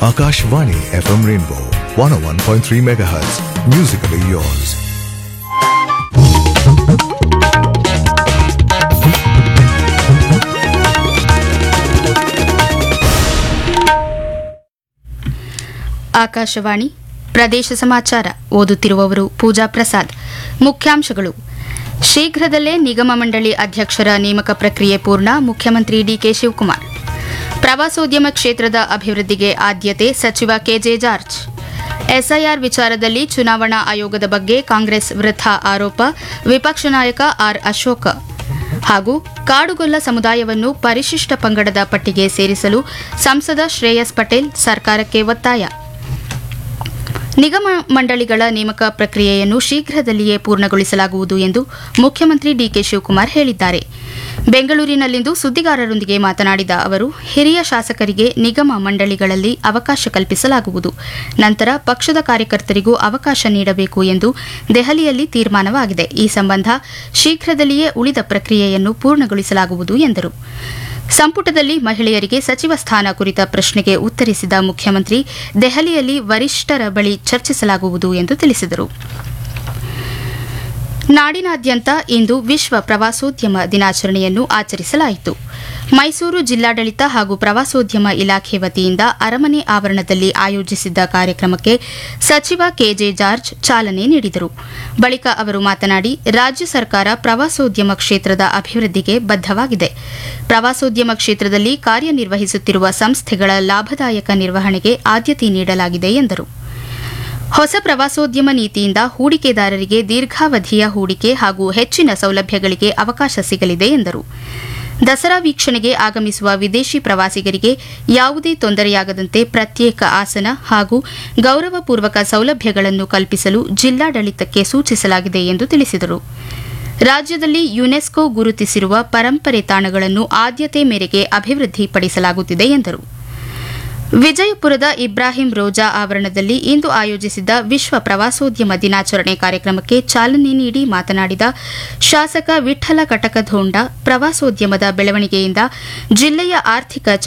Akashvani FM Rainbow 101.3 MHz. Musically yours. Akashvani ಪ್ರದೇಶ ಸಮಾಚಾರ ಓದುತ್ತಿರುವವರು ಪೂಜಾ ಪ್ರಸಾದ್ ಮುಖ್ಯಾಂಶಗಳು ಶೀಘ್ರದಲ್ಲೇ ನಿಗಮ ಮಂಡಳಿ ಅಧ್ಯಕ್ಷರ ನೇಮಕ ಪ್ರಕ್ರಿಯೆ ಪೂರ್ಣ ಮುಖ್ಯಮಂತ್ರಿ ಡಿಕೆ ಶಿವಕುಮಾರ್ ಪ್ರವಾಸೋದ್ಯಮ ಕ್ಷೇತ್ರದ ಅಭಿವೃದ್ಧಿಗೆ ಆದ್ಯತೆ ಸಚಿವ ಕೆಜೆ ಜಾರ್ಜ್ ಎಸ್ಐಆರ್ ವಿಚಾರದಲ್ಲಿ ಚುನಾವಣಾ ಆಯೋಗದ ಬಗ್ಗೆ ಕಾಂಗ್ರೆಸ್ ವೃಥ ಆರೋಪ ವಿಪಕ್ಷ ನಾಯಕ ಆರ್ ಅಶೋಕ್ ಹಾಗೂ ಕಾಡುಗೊಲ್ಲ ಸಮುದಾಯವನ್ನು ಪರಿಶಿಷ್ಟ ಪಂಗಡದ ಪಟ್ಟಿಗೆ ಸೇರಿಸಲು ಸಂಸದ ಶ್ರೇಯಸ್ ಪಟೇಲ್ ಸರ್ಕಾರಕ್ಕೆ ಒತ್ತಾಯ ನಿಗಮ ಮಂಡಳಿಗಳ ನೇಮಕ ಪ್ರಕ್ರಿಯೆಯನ್ನು ಶೀಘ್ರದಲ್ಲಿಯೇ ಪೂರ್ಣಗೊಳಿಸಲಾಗುವುದು ಎಂದು ಮುಖ್ಯಮಂತ್ರಿ ಡಿಕೆ ಶಿವಕುಮಾರ್ ಹೇಳಿದ್ದಾರೆ ಬೆಂಗಳೂರಿನಲ್ಲಿಂದು ಸುದ್ದಿಗಾರರೊಂದಿಗೆ ಮಾತನಾಡಿದ ಅವರು ಹಿರಿಯ ಶಾಸಕರಿಗೆ ನಿಗಮ ಮಂಡಳಿಗಳಲ್ಲಿ ಅವಕಾಶ ಕಲ್ಪಿಸಲಾಗುವುದು ನಂತರ ಪಕ್ಷದ ಕಾರ್ಯಕರ್ತರಿಗೂ ಅವಕಾಶ ನೀಡಬೇಕು ಎಂದು ದೆಹಲಿಯಲ್ಲಿ ತೀರ್ಮಾನವಾಗಿದೆ ಈ ಸಂಬಂಧ ಶೀಘ್ರದಲ್ಲಿಯೇ ಉಳಿದ ಪ್ರಕ್ರಿಯೆಯನ್ನು ಪೂರ್ಣಗೊಳಿಸಲಾಗುವುದು ಎಂದರು ಸಂಪುಟದಲ್ಲಿ ಮಹಿಳೆಯರಿಗೆ ಸಚಿವ ಸ್ಥಾನ ಕುರಿತ ಪ್ರಶ್ನೆಗೆ ಉತ್ತರಿಸಿದ ಮುಖ್ಯಮಂತ್ರಿ ದೆಹಲಿಯಲ್ಲಿ ವರಿಷ್ಠರ ಬಳಿ ಚರ್ಚಿಸಲಾಗುವುದು ಎಂದು ತಿಳಿಸಿದರು ನಾಡಿನಾದ್ಯಂತ ಇಂದು ವಿಶ್ವ ಪ್ರವಾಸೋದ್ಯಮ ದಿನಾಚರಣೆಯನ್ನು ಆಚರಿಸಲಾಯಿತು ಮೈಸೂರು ಜಿಲ್ಲಾಡಳಿತ ಹಾಗೂ ಪ್ರವಾಸೋದ್ಯಮ ಇಲಾಖೆ ವತಿಯಿಂದ ಅರಮನೆ ಆವರಣದಲ್ಲಿ ಆಯೋಜಿಸಿದ್ದ ಕಾರ್ಯಕ್ರಮಕ್ಕೆ ಸಚಿವ ಕೆಜೆ ಜಾರ್ಜ್ ಚಾಲನೆ ನೀಡಿದರು ಬಳಿಕ ಅವರು ಮಾತನಾಡಿ ರಾಜ್ಯ ಸರ್ಕಾರ ಪ್ರವಾಸೋದ್ಯಮ ಕ್ಷೇತ್ರದ ಅಭಿವೃದ್ಧಿಗೆ ಬದ್ಧವಾಗಿದೆ ಪ್ರವಾಸೋದ್ಯಮ ಕ್ಷೇತ್ರದಲ್ಲಿ ಕಾರ್ಯನಿರ್ವಹಿಸುತ್ತಿರುವ ಸಂಸ್ಥೆಗಳ ಲಾಭದಾಯಕ ನಿರ್ವಹಣೆಗೆ ಆದ್ಯತೆ ನೀಡಲಾಗಿದೆ ಎಂದರು ಹೊಸ ಪ್ರವಾಸೋದ್ಯಮ ನೀತಿಯಿಂದ ಹೂಡಿಕೆದಾರರಿಗೆ ದೀರ್ಘಾವಧಿಯ ಹೂಡಿಕೆ ಹಾಗೂ ಹೆಚ್ಚಿನ ಸೌಲಭ್ಯಗಳಿಗೆ ಅವಕಾಶ ಸಿಗಲಿದೆ ಎಂದರು ದಸರಾ ವೀಕ್ಷಣೆಗೆ ಆಗಮಿಸುವ ವಿದೇಶಿ ಪ್ರವಾಸಿಗರಿಗೆ ಯಾವುದೇ ತೊಂದರೆಯಾಗದಂತೆ ಪ್ರತ್ಯೇಕ ಆಸನ ಹಾಗೂ ಗೌರವಪೂರ್ವಕ ಸೌಲಭ್ಯಗಳನ್ನು ಕಲ್ಪಿಸಲು ಜಿಲ್ಲಾಡಳಿತಕ್ಕೆ ಸೂಚಿಸಲಾಗಿದೆ ಎಂದು ತಿಳಿಸಿದರು ರಾಜ್ಯದಲ್ಲಿ ಯುನೆಸ್ಕೋ ಗುರುತಿಸಿರುವ ಪರಂಪರೆ ತಾಣಗಳನ್ನು ಆದ್ಯತೆ ಮೇರೆಗೆ ಅಭಿವೃದ್ಧಿಪಡಿಸಲಾಗುತ್ತಿದೆ ಎಂದರು ವಿಜಯಪುರದ ಇಬ್ರಾಹಿಂ ರೋಜಾ ಆವರಣದಲ್ಲಿ ಇಂದು ಆಯೋಜಿಸಿದ್ದ ವಿಶ್ವ ಪ್ರವಾಸೋದ್ಯಮ ದಿನಾಚರಣೆ ಕಾರ್ಯಕ್ರಮಕ್ಕೆ ಚಾಲನೆ ನೀಡಿ ಮಾತನಾಡಿದ ಶಾಸಕ ವಿಠಲ ಕಟಕಧೋಂಡ ಪ್ರವಾಸೋದ್ಯಮದ ಬೆಳವಣಿಗೆಯಿಂದ ಜಿಲ್ಲೆಯ ಆರ್ಥಿಕ